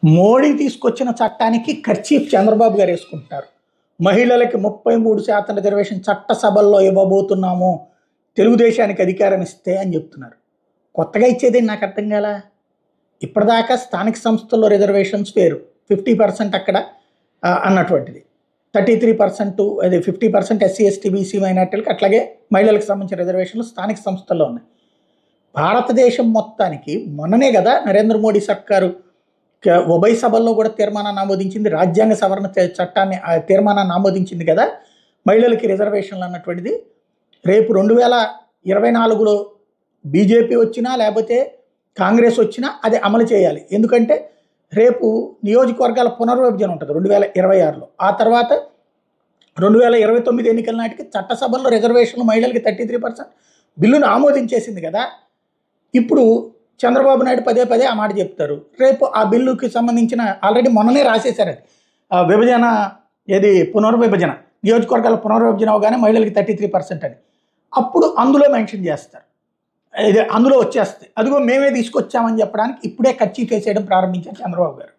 మోడీ తీసుకొచ్చిన చట్టానికి ఖర్చీఫ్ చంద్రబాబు గారు వేసుకుంటున్నారు మహిళలకి ముప్పై మూడు శాతం రిజర్వేషన్ చట్టసభల్లో ఇవ్వబోతున్నాము తెలుగుదేశానికి అధికారం ఇస్తే అని చెప్తున్నారు కొత్తగా ఇచ్చేది నాకు అర్థం కాల ఇప్పటిదాకా స్థానిక సంస్థల్లో రిజర్వేషన్స్ వేరు ఫిఫ్టీ పర్సెంట్ అక్కడ ఆ, అన్నటువంటిది థర్టీ త్రీ పర్సెంట్ అది fifty percent S C S T B C మైనార్టీలకు అట్లాగే మహిళలకు సంబంధించిన రిజర్వేషన్లు స్థానిక సంస్థల్లో ఉన్నాయి భారతదేశం మొత్తానికి మొన్ననే కదా నరేంద్ర మోడీ సర్కారు క- ఉభయ సభల్లో కూడా తీర్మానాన్ని ఆమోదించింది రాజ్యాంగ సవరణ చ- చట్టాన్ని ఆ తీర్మానాన్ని ఆమోదించింది కదా మహిళలకి రిజర్వేషన్లు అన్నటువంటిది రేపు రెండు వేల ఇరవై నాలుగులో బీజేపీ వచ్చినా లేకపోతే కాంగ్రెస్ వచ్చినా అది అమలు చేయాలి ఎందుకంటే రేపు నియోజకవర్గాల పునర్విభజన ఉంటుంది రెండు వేల ఇరవై ఆరులో ఆ తర్వాత రెండు వేల ఇరవై తొమ్మిది ఎన్నికల నాటికి చట్టసభల్లో రిజర్వేషన్లు మహిళలకి థర్టీ త్రీ పర్సెంట్ బిల్లును ఆమోదించేసింది కదా ఇప్పుడు చంద్రబాబు నాయుడు పదే పదే ఆ మాట చెప్తారు రేపు ఆ బిల్లుకి సంబంధించిన ఆల్రెడీ మొన్ననే రాసేశారు అది ఆ విభజన ఏది పునర్విభజన నియోజకవర్గాల పునర్విభజన అవగానే మహిళలకి థర్టీ త్రీ పర్సెంట్ అని అప్పుడు అందులో మెన్షన్ చేస్తారు ఇది అందులో వచ్చేస్తాయి అదిగో మేమే తీసుకొచ్చామని చెప్పడానికి ఇప్పుడే ఖర్చు వేసేయడం ప్రారంభించారు చంద్రబాబు గారు